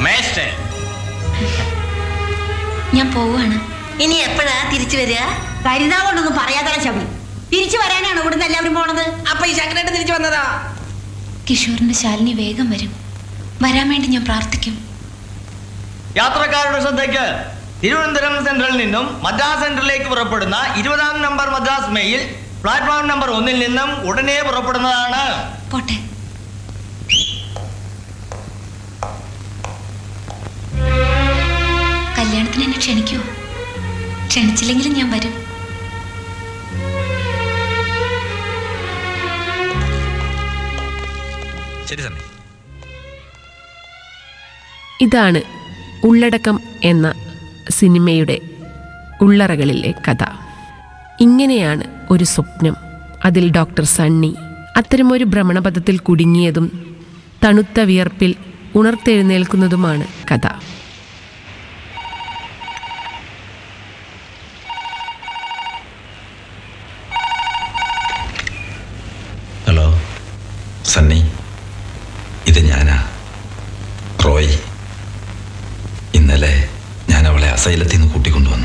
Maister ഞാൻ പോവാണ് ഇനി എപ്പോഴാ തിരിച്ചു വരിക കരുതാ കൊണ്ടൊന്നും പറയാതെ ശബരി തിരിച്ചു വരാനാണ് ഇവിടുന്ന് എല്ലാവരും പോണത് അപ്പൊ ഈ ശങ്കരേട്ടൻ തിരിച്ചു വന്നതാ കിഷോറിന്റെ ശാലിനി വേഗം വരും വരാൻ വേണ്ടി ഞാൻ പ്രാർത്ഥിക്കും യാത്രക്കാരുടെ ശ്രദ്ധയ്ക്ക് തിരുവനന്തപുരം സെൻട്രലിൽ നിന്നും മദ്രാസ് സെൻട്രലിലേക്ക് പുറപ്പെടുന്ന ഇരുപതാം number Madras mail platform number ഒന്നിൽ നിന്നും ഉടനെ പുറപ്പെടുന്നതാണ് പോട്ടെ കല്യാണത്തിന് എന്നെ ക്ഷണിക്കുമോ ക്ഷണിച്ചില്ലെങ്കിലും ഞാൻ വരും ശരി സണ്ണി ഇതാണ് ഉള്ളടക്കം എന്ന സിനിമയുടെ ഉള്ളറകളിലെ കഥ ഇങ്ങനെയാണ് ഒരു സ്വപ്നം അതിൽ ഡോക്ടർ സണ്ണി അത്തരമൊരു ഭ്രമണപഥത്തിൽ കുടുങ്ങിയതും തണുത്ത വിയർപ്പിൽ ഉണർത്തെഴുന്നേൽക്കുന്നതുമാണ് കഥ ഹലോ സണ്ണി ഇത് ഞാനാ റോയ് ഇന്നലെ ഞാൻ അവളെ അസൈലത്തിൽ നിന്ന് കൂട്ടിക്കൊണ്ടുവന്നു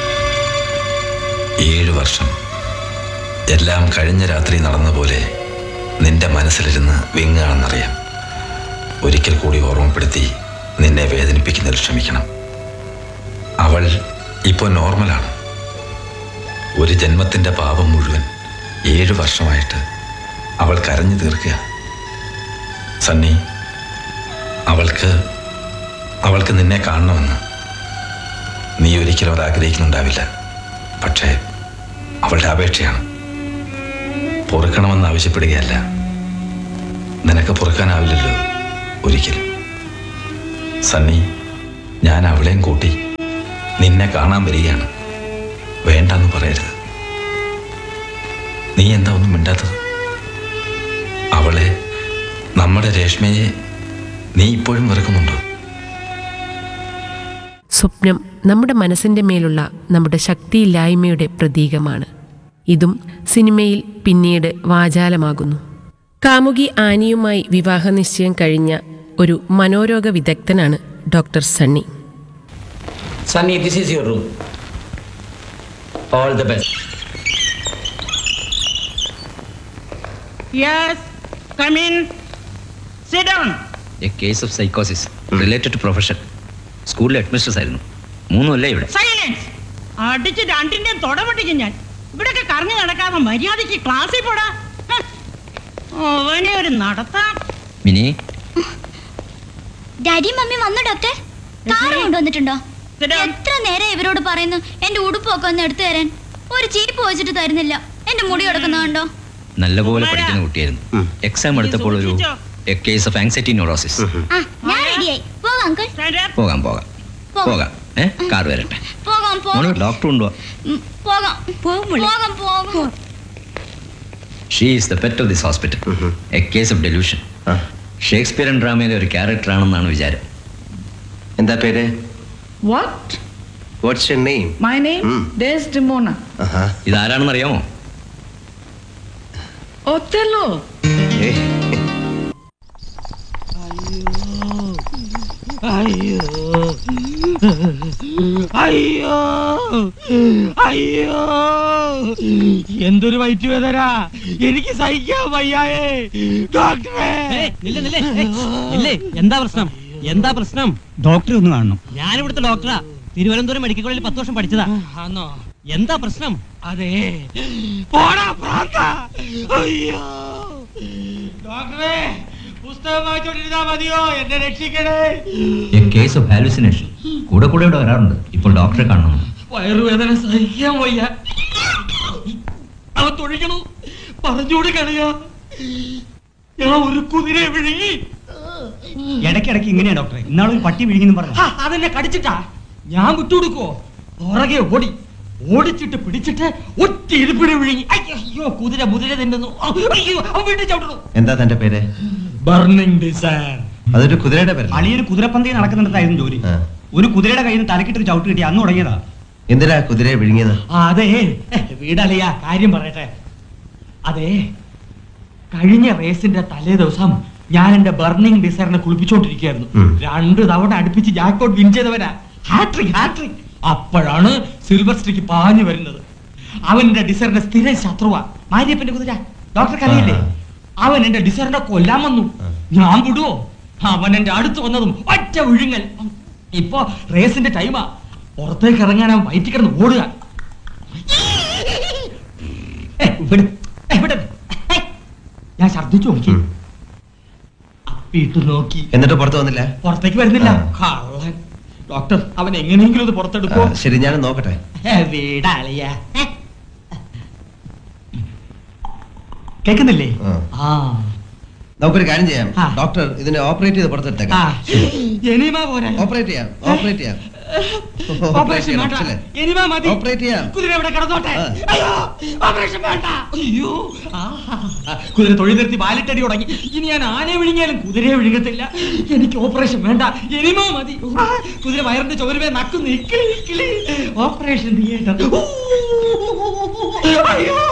ഏഴ് വർഷം എല്ലാം കഴിഞ്ഞ രാത്രി നടന്ന പോലെ നിന്റെ മനസ്സിലിരുന്ന് വിങ്ങാണെന്നറിയാം ഒരിക്കൽ കൂടി ഓർമ്മപ്പെടുത്തി നിന്നെ വേദനിപ്പിക്കുന്നതിൽ ക്ഷമിക്കണം അവൾ ഇപ്പോൾ നോർമലാണ് ഒരു ജന്മത്തിൻ്റെ പാപം മുഴുവൻ ഏഴ് വർഷമായിട്ട് അവൾ കരഞ്ഞു തീർക്കുക സണ്ണി അവൾക്ക് അവൾക്ക് നിന്നെ കാണണമെന്ന് നീ ഒരിക്കലും അത് ആഗ്രഹിക്കുന്നുണ്ടാവില്ല പക്ഷേ അവളുടെ അപേക്ഷയാണ് പൊറുക്കണമെന്ന് ആവശ്യപ്പെടുകയല്ല നിനക്ക് പൊറുക്കാനാവില്ലല്ലോ ഒരിക്കലും സണ്ണി ഞാൻ അവളെയും കൂട്ടി നിന്നെ കാണാൻ വരികയാണ് വേണ്ടെന്ന് പറയരുത് നീ എന്താ ഒന്നും മിണ്ടാത്തത് അവളെ നമ്മുടെ രേഷ്മയെ നീ ഇപ്പോഴും വെറുക്കുന്നുണ്ടോ സ്വപ്നം നമ്മുടെ മനസ്സിൻ്റെ മേലുള്ള നമ്മുടെ ശക്തിയില്ലായ്മയുടെ പ്രതീകമാണ് ഇതും സിനിമയിൽ പിന്നീട് വാചാലമാകുന്നു കാമുകി ആനിയുമായി വിവാഹ നിശ്ചയം കഴിഞ്ഞ ഒരു മനോരോഗ വിദഗ്ധനാണ് doctor Sunny Sunny, this is your room. All the best. Yes, come in. Sit down. A case of സൈക്കോസിസ് റിലേറ്റഡ് ടു പ്രൊഫഷൻ സ്കൂളിലെ ഹെഡ്മിസ്ട്രസ് ആയിരുന്നു മൂന്നും അല്ലേ ഇവിടെ Silence. അടിച്ച് രണ്ടിന്റെയും തുടപൊട്ടിക്കും ഞാൻ ഇവിടൊക്കെ കറങ്ങി നടക്കാതെ മര്യാദയ്ക്ക് ക്ലാസ്സിൽ പോടാ ഹ്. അവനെ ഒരു നടത്താം മിനി ഡാഡി മമ്മി വന്നു ഡോക്ടർ കാറ് കൊണ്ടുവന്നിട്ടുണ്ടോ Sit down. എത്ര നേരം ഇവരോട് പറയുന്നു എന്റെ ഉടുപ്പൊക്കെ ഒന്ന് എടുത്തു തരാൻ ഒരു ചീപ്പ് വെച്ചിട്ട് തരുന്നില്ല എന്റെ മുടി കിടക്കുന്നത് കണ്ടോ നല്ലപോലെ ഉമ്മാരാ. പഠിക്കുന്ന കുട്ടിയായിരുന്നു എക്സാം എടുത്തപ്പോൾ ഒരു a case of anxiety neurosis ആ ഞാൻ റെഡിയായി പോകാം അങ്കിൾ Stand up. പോകാം പോകാം പോകാം. പോകാം ഏ കാർ വരട്ടെ പോകാം മോള് പോകാം ഡോക്ടർ കൊണ്ടുപോവാ ഉം, പോകാം പോകാം പോകാം she is the pet of this hospital a case of delusion Shakespearean ഡ്രാമയിലെ ഒരു ക്യാരക്ടറാണെന്നാണ് വിചാരം എന്താ പേര് What? What's your name My name? Desdemona. ഇതാരാണെന്ന് അറിയാമോ Othello. അയ്യോ അയ്യോ അയ്യോ എന്തൊരു വയറ്റ് വേദന എനിക്ക് സഹിക്കാൻ വയ്യായേ ഡോക്ടറെ ഇല്ലേ എന്താ പ്രശ്നം എന്താ പ്രശ്നം ഡോക്ടറെ ഒന്ന് കാണണം ഞാൻ ഇവിടുത്തെ ഡോക്ടറാ തിരുവനന്തപുരം മെഡിക്കൽ കോളേജിൽ പത്ത് വർഷം പഠിച്ചതാ ആണോ എന്താ പ്രശ്നം അതെ പോടാ പ്രാന്ത അയ്യോ ഡോക്ടറെ പുസ്തകം വായിച്ചോണ്ടിരുന്നാ മതിയോ എന്നെ രക്ഷിക്കണേ എ കേസ് ഓഫ് ഹാലുസിനേഷൻ കൂടെ കൂടെ ഇവിടെ വരാറുണ്ട് ഇപ്പോൾ ഡോക്ടറെ കാണണം വയറുവേദന സഹിക്കാൻ വയ്യ അവൻ തൊഴിക്കണു പറഞ്ഞുകൂടി കളിയാ ഞാൻ ഒരു കുതിരയെ വിഴുങ്ങി ഇടയ്ക്കിടയ്ക്ക് ഇങ്ങനെയാ ഡോക്ടറെ ഇന്നാളൊരു പട്ടി വിഴുങ്ങി പറഞ്ഞു ഹാ, അതെന്നെ കടിച്ചിട്ടാ ഞാൻ വിട്ടുകൊടുക്കോ പുറകെ ഓടി ഓടിച്ചിട്ട് പിടിച്ചിട്ട് ഒറ്റ ഇരിപ്പിടി വിഴുങ്ങി അയ്യോ, അയ്യോ കുതിര കുതിര തിന്നുന്നു അയ്യോ അവൻ വീണ്ടും ചവിട്ടുന്നു എന്താ തന്റെ പേര് ബർണിംഗ് ഡിസയർ അതൊരു കുതിരയുടെ പേര് അളിയൊരു കുതിരപ്പന്തയിൽ നടക്കുന്നിടത്തായിരുന്നു ജോലി ആ. ഒരു കുതിരയുടെ കയ്യിൽ നിന്ന് തലക്കിട്ടൊരു ചവിട്ട് കിട്ടി അന്ന് തുടങ്ങിയതാ എന്തിനാ കുതിരയെ വിഴുങ്ങിയത് അതെ വീടലയ കാര്യം പറയട്ടെ അതെ കഴിഞ്ഞ റേസിന്റെ തലേ ദിവസം ഞാൻ എന്റെ ബർണിംഗ് ഡിസൈറിനെ കുളിപ്പിച്ചോണ്ടിരിക്കുകയായിരുന്നു ഉം. രണ്ട് തവണ അടുപ്പിച്ച് ജാക്കോട്ട് വിൻ ചെയ്തവനാ ഹാട്രിക് ഹാട്രിക് അപ്പോഴാണ് സിൽവർ സ്ട്രിക്ക് പാഞ്ഞു വരുന്നത് അവൻ എന്റെ ഡിസൈറിന്റെ സ്ഥിരം ശത്രുവാ മാരിയപ്പന്റെ കുതിര ഡോക്ടർക്ക് അറിയില്ലേ ആ. അവൻ എന്റെ ഡിസൈറിനെ കൊല്ലാൻ വന്നു ഞാൻ വിടുവോ അവൻ എന്റെ അടുത്ത് വന്നതും ഒറ്റ ഒഴുങ്ങൽ ഇപ്പൊ റേസിന്റെ ടൈമാ പുറത്തേക്ക് ഇറങ്ങാൻ അവൻ വയറ്റി കിടന്ന് ഓടുക ഏയ്, വിട്. ഏയ്, വിട്. ഏയ്. ഞാൻ ഛർദ്ദിച്ചു നോക്കി ഉം. അപ്പിട്ട് നോക്കി എന്നിട്ട് പുറത്ത് വന്നില്ല പുറത്തേക്ക് വരുന്നില്ല ആ. കള്ളൻ ഡോക്ടർ അവൻ എങ്ങനെയെങ്കിലും ഇത് ആ, പുറത്തെടുക്കോ ശരി ഞാൻ നോക്കട്ടെ വീടാളിയ കേക്കുന്നില്ലേ ആ. ആ നമുക്കൊരു കാര്യം ചെയ്യാം ആ. ഡോക്ടർ ഇതിനെ ഓപ്പറേറ്റ് ചെയ്ത് ആ പുറത്തെടുത്തേക്കാം എനിമ പോരാ ഓപ്പറേറ്റ് ചെയ്യാം ഓപ്പറേറ്റ് ചെയ്യാം ഓപ്പറേഷൻ ചെയ്യണം, വേണ്ട അല്ലേ? എനിമ മതി ഓപ്പറേറ്റ് ചെയ്യാം കുതിര ഇവിടെ കിടന്നോട്ടെ ആ. അയ്യോ ഓപ്പറേഷൻ വേണ്ട അയ്യോ ആഹാ. കുതിര തൊഴിൽ നിർത്തി വാലിട്ടടി തുടങ്ങി ഇനി ഞാൻ ആനയെ വിഴുങ്ങിയാലും കുതിരയെ വിഴുങ്ങത്തില്ല എനിക്ക് ഓപ്പറേഷൻ വേണ്ട എനിമ മതി ആ, കുതിര വയറിന്റെ ചോരുവേ നക്കുന്നു ഇക്കിളി ഇക്കിളി ഓപ്പറേഷൻ തിയേറ്റർ അയ്യോ